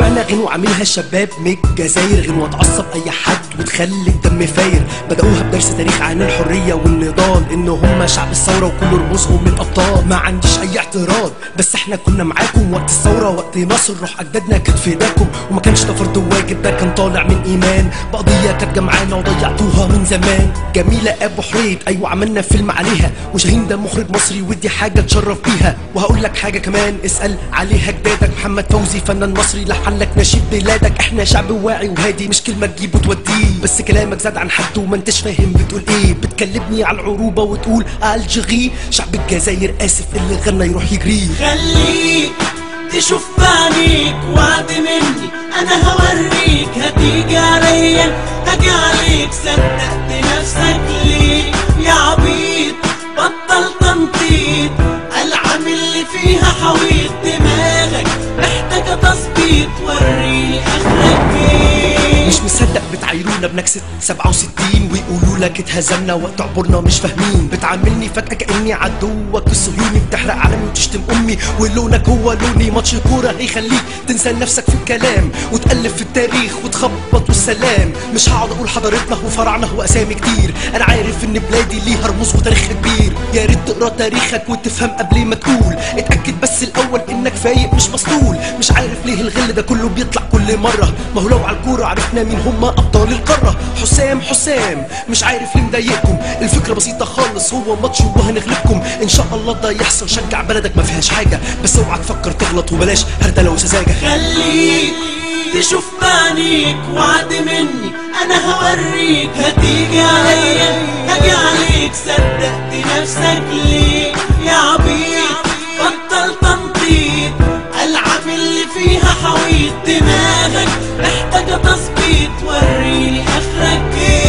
سمعنا غنوة عاملها الشباب من الجزاير غنوة تعصب اي حد وتخلي الدم فاير بدأوها بدرس تاريخ عن الحرية والنضال ان هم شعب الثورة وكل رموزهم من ابطال ما عنديش اي اعتراض بس احنا كنا معاكم وقت الثورة وقت نصر روح اجدادنا كانت في ايداكم وما كانش ده فرض واجب ده كان طالع من ايمان بقضية كانت جمعانا وضيعتوها من زمان جميلة ابو حريد ايوه عملنا فيلم عليها وشاهين ده مخرج مصري ودي حاجة تشرف بيها وهقول لك حاجة كمان اسأل عليها جدادك محمد فوزي فنان مصري لحن لك نشيد بلادك احنا شعب واعي وهادي مش كلمة تجيب وتوديه بس كلامك زاد عن حد وما انتش فاهم بتقول ايه بتكلمني على العروبة وتقول الجغي شعب الجزائر اسف اللي غنى يروح يجري خليك تشوف بعينيك وعد مني انا هوريك هتيجي عليا هاجي عليك صدقت نفسك ليه يا عبيط بطل تنطيط العب اللي فيها حويط دماغك محتاجة تظبيط وريني اخرك ايه مش مصدق بتعايرونا بنكسة 67 ويقولوا لك اتهزمنا وقت عبورنا مش فاهمين بتعاملني فجأة كأني عدوك الصهيوني بتحرق علمي وتشتم أمي ولونك هو لوني ماتش كورة هيخليك تنسى نفسك في الكلام وتقلب في التاريخ وتخبط والسلام مش هقعد أقول حضارتنا وفرعنا وأسامي كتير أنا عارف إن بلادي ليها رموز وتاريخ كبير يا ريت تقرا تاريخك وتفهم قبل ما تقول اتأكد بس الأول إنك فايق مش مسطول مش عارف ليه الغل ده كله بيطلع كل مرة ما هو لو على الكورة عرفنا مين هم أبطال القارة حسام حسام مش عارف ليه مضايقكم الفكرة بسيطة خالص هو ماتش وهنغلبكم إن شاء الله ده يحصل شجع بلدك ما فيهاش حاجة بس اوعى تفكر تغلط وبلاش هردلة وسذاجة خليك تشوف بعينيك وعد مني انا هوريك هتيجي عليا هاجي عليك صدقت نفسك ليه يا عبيط بطل تنطيط العب اللي فيها حويط دماغك محتاجة تظبيط وريني اخرك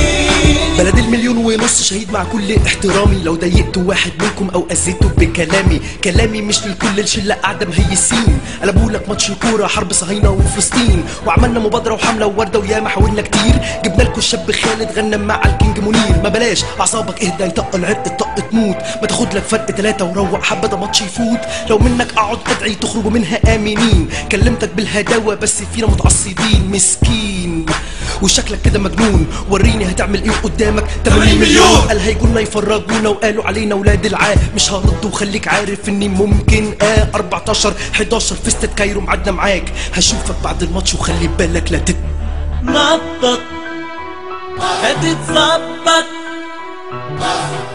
ايه بلد المليون ونص شهيد مع كل احترامي لو ضايقت واحد منكم او اذيته بكلامي كلامي مش للكل الشله قاعده مهيسين قلبولك ماتش كوره حرب صهاينه وفلسطين وعملنا مبادره وحمله وورده وياما حاولنا كتير جبنا لكم الشاب خالد غنى مع الكينج منير ما بلاش اعصابك اهدى يطق العرق الطق تموت ما تاخد لك فرق ثلاثه وروق حبه ده ماتش يفوت لو منك اقعد ادعي تخرجوا منها امنين كلمتك بالهداوه بس فينا متعصبين مسكين وشكلك كده مجنون وريني هتعمل ايه قدامك 80 مليون قال هيجونا يفرجونا وقالوا علينا ولاد العاه مش هرد وخليك عارف اني ممكن اه 14 11 في استاد كايرو معدنا معاك هشوفك بعد الماتش وخلي بالك لا تت نطط هتتظبط